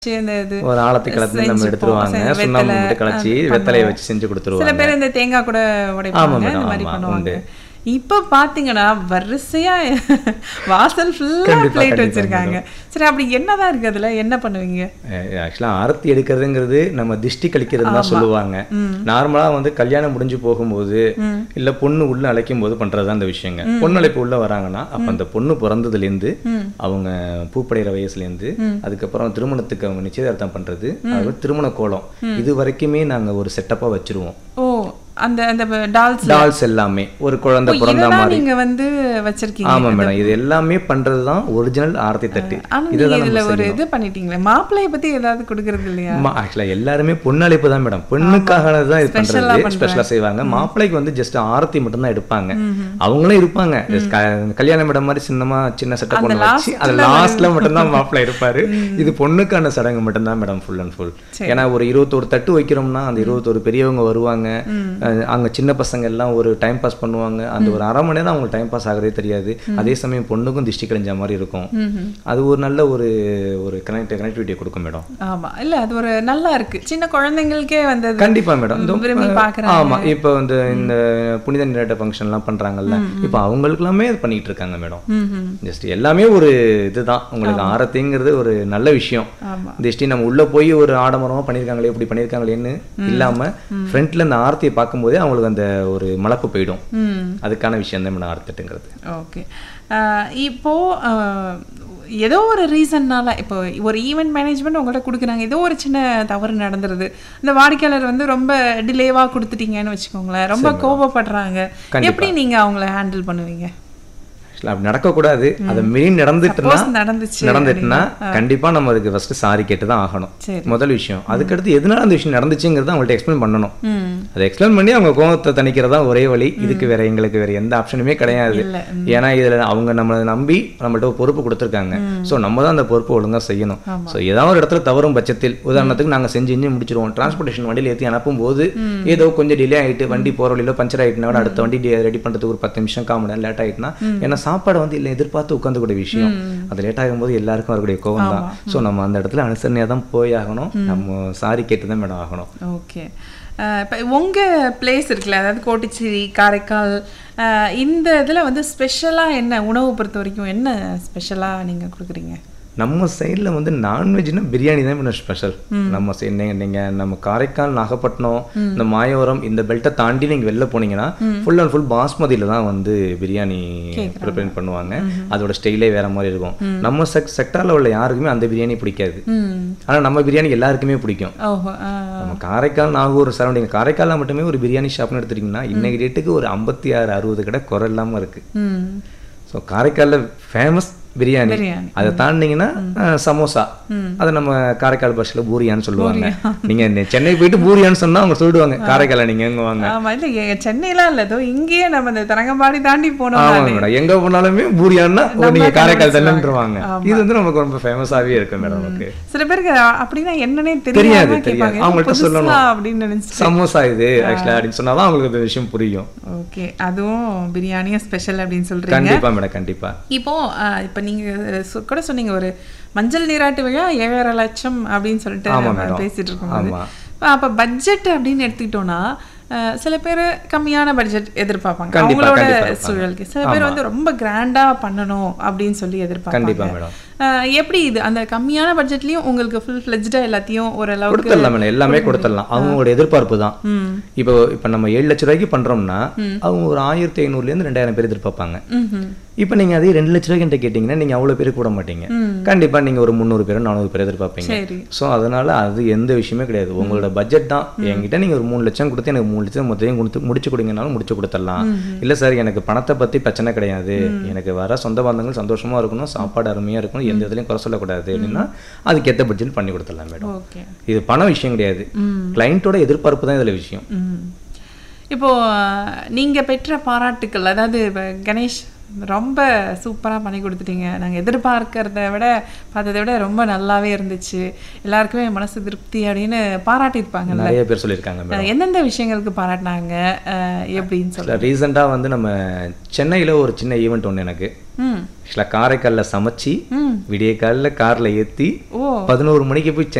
இந்த இது ஒரு ஆழத்தை கலந்து நம்ம செஞ்சுப்போம். எடுத்துருவாங்க செ- சுண்ணாம்பு வெத்தலை, மட்டும் கலச்சி ஆ, வெத்தலையை பண்ணுவோம். வச்சு செஞ்சு சில கொடுத்துருவாங்க பேர் இந்த தேங்காய் கூட உடைப்பாங்க madam, இந்த மாதிரி ஆமா, பண்ணுவாங்க உண்டு. இப்ப பாத்தீங்கன்னா வரிசையா வாசல் ஃபுல்லா கண்டிப்பா, பிளேட் கண்டிப்பா, வச்சிருக்காங்க சரி அப்படி என்னதான் இருக்கு அதுல என்ன பண்ணுவீங்க ஆக்சுவலாக ஆரத்தி எடுக்கிறதுங்கிறது நம்ம திஷ்டி கழிக்கிறது தான் சொல்லுவாங்க நார்மலாக வந்து கல்யாணம் முடிஞ்சு போகும்போது இல்ல பொண்ணு உள்ள அழைக்கும் போது பண்றது அந்த விஷயங்க பொண்ணு அழைப்பு உள்ள வராங்கன்னா அப்ப அந்த பொண்ணு பிறந்ததுலேருந்து அவங்க பூப்படைகிற வயசுலேருந்து அதுக்கப்புறம் திருமணத்துக்கு அவங்க நிச்சயதார்த்தம் பண்றது அது திருமண கோலம் இது வரைக்குமே நாங்க ஒரு செட்டப்பா வச்சிருவோம் ஓ அந்த அந்த டால்ஸ் டால்ஸ் எல்லாமே ஒரு குழந்தை பிறந்த இதெல்லாம் மாதிரி நீங்க வந்து வச்சிருக்கீங்க ஆமா மேடம் இது எல்லாமே பண்றது தான் ஒரிஜினல் ஆரத்தி தட்டு ஆனா நீங்க இதுல ஒரு இது பண்ணிட்டீங்களே மாப்பிள்ளைய பத்தி ஏதாவது கொடுக்கறது இல்லையா ஆக்சுவலாக எல்லாருமே பொண்ணழைப்பு தான் மேடம் பொண்ணுக்காக தான் இது Special-ஆ பண்றது பண்றாங்க. ஸ்பெஷலாக செய்வாங்க மாப்பிள்ளைக்கு வந்து ஜஸ்ட் ஆரத்தி மட்டும் தான் எடுப்பாங்க அவங்களும் இருப்பாங்க Just க- கல்யாண மேடம் மாதிரி சின்னமா சின்ன செட்டப் அந்த ஒன்று வச்சு அது லாஸ்ட்ல மட்டும் தான் மாப்பிள்ளை இருப்பாரு இது பொண்ணுக்கான சடங்கு மட்டும் தான் மேடம் ஃபுல் அண்ட் ஃபுல் ஏன்னா ஒரு இருபத்தோரு தட்டு வைக்கிறோம்னா அந்த இருபத்தோரு பெரியவங்க வருவாங்க அஹ் அங்க சின்ன பசங்க எல்லாம் ஒரு டைம் பாஸ் பண்ணுவாங்க அந்த ஒரு அரை மணி நேரம் அவங்களுக்கு டைம் பாஸ் ஆகிறதே தெரியாது அதே சமயம் பொண்ணுக்கும் திஷ்டி கழிஞ்ச மாதிரி இருக்கும் அது ஒரு நல்ல ஒரு ஒரு கனெக்ட் கனெக்டிவிட்டியை கொடுக்கும் மேடம் ஆமா இல்ல அது ஒரு நல்லா இருக்கு சின்ன குழந்தைங்களுக்கே வந்து அது கண்டிப்பா மேடம் இந்த விரும்பி பாக்குறாங்க ஆமா இப்போ வந்து இந்த புனித நீராட்ட ஃபங்க்ஷன்லாம் பண்றாங்கல்ல இப்போ அவங்களுக்குலாமே இது பண்ணிட்டு இருக்காங்க மேடம் ம்ஹும். ஜஸ்ட் எல்லாமே ஒரு இதுதான் உங்களுக்கு ஆரத்திங்கிறது ஒரு நல்ல விஷயம் ஆமா திஷ்டி நம்ம உள்ள போய் ஒரு ஆடம்பரமா பண்ணியிருக்காங்களே இப்படி பண்ணியிருக்காங்களேன்னு இல்லாம ஃப்ரண்ட்ல இந்த ஆரத்தியை பார்க்கும்போதே அவங்களுக்கு அந்த ஒரு மலப்பு போயிடும் ம் அதுக்கான விஷயம் தான் மேடம் ஆரத்திட்டுங்கிறது ஓகே இப்போ ஆஹ், ஏதோ ஒரு ரீசன்னால இப்போ ஒரு ஈவெண்ட் மேனேஜ்மெண்ட் உங்கள்கிட்ட கொடுக்குறாங்க ஏதோ ஒரு சின்ன தவறு நடந்துருது இந்த வாடிக்கையாளர் வந்து ரொம்ப டிலேவா கொடுத்துட்டீங்கன்னு வச்சுக்கோங்களேன் ரொம்ப கோபப்படுறாங்க எப்படி நீங்க அவங்கள ஹேண்டில் பண்ணுவீங்க Actually அப்படி நடக்கக்கூடாது அதை மீறி நடந்துட்டுனா Suppose நடந்துச்சு நடந்துட்டுனா கண்டிப்பா நம்ம அதுக்கு ஃபர்ஸ்ட் சாரி கேட்டு தான் ஆகணும் சரி. முதல் விஷயம் அதுக்கடுத்து எதனால அந்த விஷயம் நடந்துச்சுங்கிறத அவங்கள்ட்ட எக்ஸ்பிளைன் பண்ணணும் ம் அதை எக்ஸ்பிளைன் பண்ணி அவங்க கோபத்தை தணிக்கிறதா ஒரே வழி இதுக்கு வேற எங்களுக்கு வேற எந்த ஆப்ஷனுமே கிடையாது இல்ல ஏன்னா இதுல அவங்க நம்மளை நம்பி நம்மள்ட்ட ஒரு பொறுப்பு கொடுத்துருக்காங்க சோ நம்ம தான் அந்த பொறுப்பை ஒழுங்கா செய்யணும் சோ ஏதாவது ஒரு இடத்துல தவறும் பட்சத்தில் உதாரணத்துக்கு நாங்க செஞ்சு செஞ்சு முடிச்சிருவோம் டிரான்ஸ்போர்ட்டேஷன் வண்டியில ஏற்றி அனுப்பும் போது ஏதோ கொஞ்சம் டிலே ஆயிட்டு வண்டி போற வழியில பஞ்சர் ஆயிட்டுனா கூட அடுத்த வண்டி ரெடி பண்றதுக்கு ஒரு பத்து நிமிஷம் காம நேரம் லேட் ஆயிட்டுனா ஏன்னா சாப்பாடு வந்து இல்லை எதிர்பார்த்து உட்காந்துக்கூடிய விஷயம் அது லேட் ஆகும்போது எல்லாருக்கும் வரக்கூடிய கோவம் தான் ஸோ நம்ம அந்த இடத்துல அனுசரணையாக தான் போய் ஆகணும் நம்ம சாரி கேட்டு தான் மேடம் ஆகணும் ஓகே இப்போ உங்கள் பிளேஸ் இருக்குல்ல அதாவது கோட்டிச்சேரி காரைக்கால் அஹ், இந்த இதில் வந்து ஸ்பெஷலாக என்ன உணவு பொறுத்த வரைக்கும் என்ன ஸ்பெஷலாக நீங்கள் கொடுக்குறீங்க நம்ம சைடில் வந்து நான்வெஜ்னா பிரியாணி தான் மேடம் ஸ்பெஷல் நம்ம சைடு நீங்கள் நீங்கள் நம்ம காரைக்கால் நாகப்பட்டினம் இந்த மாயவரம் இந்த பெல்ட்டை தாண்டி நீங்கள் வெளில போனீங்கன்னா ஃபுல் அண்ட் ஃபுல் பாஸ்மதியில் தான் வந்து பிரியாணி ப்ரிப்பேர் பண்ணுவாங்க அதோட ஸ்டைலே வேற மாதிரி இருக்கும் நம்ம செக் செக்டாரில் உள்ள யாருக்குமே அந்த பிரியாணி பிடிக்காது ம் ஆனால் நம்ம பிரியாணி எல்லாருக்குமே பிடிக்கும் ஓஹோ ஆ, நம்ம காரைக்கால் நாகூர் சரௌண்டிங் காரைக்காலில் மட்டுமே ஒரு பிரியாணி ஷாப்னு எடுத்துட்டிங்கன்னா இன்னைக்கு டேட்டுக்கு ஒரு ஐம்பத்தி ஆறு அறுபது கடை குறை இல்லாமல் இருக்குது ம் ஸோ காரைக்காலில் ஃபேமஸ் பிரியாணி பிரியாணி. அதை தாண்டிங்கன்னா அஹ், சமோசா அதை நம்ம காரைக்கால் பாஷையில் பூரியான்னு சொல்லுவாங்க நீங்க இந்த சென்னை போயிட்டு பூரியான்னு சொன்னா அவங்க சொல்லிடுவாங்க காரைக்கால நீங்க எங்க வாங்க ஆமாம் இல்லை எ- சென்னையிலாம் இல்லை ஏதோ இங்கேயே நம்ம இந்த தரங்கம்பாடி தாண்டி போனோம் ஆமாங்க மேடம் எங்க போனாலுமே பூரியான்னா ஓ, நம்ம நீங்க காரைக்கால் கண்டுபிடிச்சிருவாங்க. தானேன்றவாங்க இது வந்து நமக்கு ரொம்ப ஃபேமஸாவே இருக்கு மேடம் நமக்கு சில பேருக்கு அப்படின்னா என்னன்னே தெரியாது, தெரியாம தெரியாது. கேட்பாங்க அவங்கள்ட்ட புதுசா சொல்லணும். அப்படின்னு நினைச்சு சமோசா இது ஆக்சுவலா அப்படின்னு சொன்னாதான் அவங்களுக்கு அந்த விஷயம் புரியும் ஓகே அதுவும் பிரியாணியும் ஸ்பெஷல் அப்படின்னு சொல்றீங்க கண்டிப்பா மேடம் கண்டிப்பா இப்போ அஹ், இப்போ நீங்க சொ- கூட சொன்னீங்க ஒரு மஞ்சள் நீராட்டு விழா ஏழரை லட்சம் அப்படின்னு சொல்லிட்டு ஆமா நம்ம மேடம். பேசிட்டு இருக்கும்போது ஆமா. அப்போ பட்ஜெட் அப்படின்னு எடுத்துக்கிட்டோம்னா அஹ், சில பேர் கம்மியான பட்ஜெட் எதிர்பார்ப்பாங்க கண்டிப்பா, அவங்களோட கண்டிப்பா இருப்பாங்க. சூழலுக்கு சில பேர் வந்து ரொம்ப கிராண்டா பண்ணணும் அப்படின்னு சொல்லி கண்டிப்பா எதிர்பார்ப்பாங்க மேடம் அஹ், எப்படி இது அந்த கம்மியான பட்ஜெட்லயும் உங்களுக்கு ஃபுல் ஃபிளெஜ்டா எல்லாத்தையும் ஓரளவுக்கு கொடுத்துடலாம் மேடம் எல்லாமே கொடுத்துடலாம் அவங்களோட எதிர்பார்ப்பு தான் ம் இப்போ இப்போ நம்ம ஏழு லட்ச ரூபாய்க்கு பண்றோம்னா அவங்க ஒரு ஆயிரத்தி ஐநூறுலேருந்து ரெண்டாயிரம் பேர் எதிர்பார்ப்பாங்க ம்ஹும். இப்போ நீங்க அதே ரெண்டு லட்ச ரூபாய்க்கு என்கிட்ட கேட்டிங்கன்னா நீங்க அவ்வளவு பேர் கூட மாட்டீங்க கண்டிப்பா நீங்க ஒரு முந்நூறு பேர் நானூறு பேர் எதிர்பார்ப்பீங்க சரி ஸோ அதனால அது எந்த விஷயமே கிடையாது உங்களோட பட்ஜெட் தான் என்கிட்ட நீங்க ஒரு மூணு லட்சம் கொடுத்து எனக்கு மூணு லட்சம் மொத்தத்தையும் கொடுத்து முடிச்சு கொடுங்கனாலும் முடிச்சு கொடுத்துடலாம் இல்ல சார் எனக்கு பணத்தை பத்தி பிரச்சனை கிடையாது எனக்கு வர சொந்த பந்தங்கள் சந்தோஷமா இருக்கணும் சாப்பாடு அருமையா இருக்கணும் எந்த இதுலையும் குறை சொல்லக்கூடாது அப்படின்னா அதுக்கேற்ற பட்ஜெட் பண்ணி கொடுத்துடலாம் மேடம் ஓகே இது பண விஷயம் கிடையாது கிளைண்ட்டோட எதிர்பார்ப்பு தான் இதுல விஷயம் ம். இப்போ அஹ், நீங்க பெற்ற பாராட்டுக்கள் அதாவது இப்ப கணேஷ் ரொம்ப சூப்பரா பண்ணி கொடுத்துட்டீங்க நாங்க எதிர்பார்க்கறத விட பார்த்ததை விட ரொம்ப நல்லாவே இருந்துச்சு எல்லாருக்குமே மனசு திருப்தி அப்படின்னு பாராட்டியிருப்பாங்கல்ல நிறைய பேர் சொல்லியிருக்காங்க மேடம் அஹ், எந்தெந்த விஷயங்களுக்கு பாராட்டினாங்க அஹ், எப்படின்னு சொல்லி ரீசெண்டாக வந்து நம்ம சென்னையில் ஒரு சின்ன ஈவெண்ட் ஒன்று எனக்கு ம் ஆக்சுவலாக காரைக்காலில் சமைச்சு ம் விடிய காலில் காரில் ஏற்றி ஓ பதினோரு மணிக்கு போய்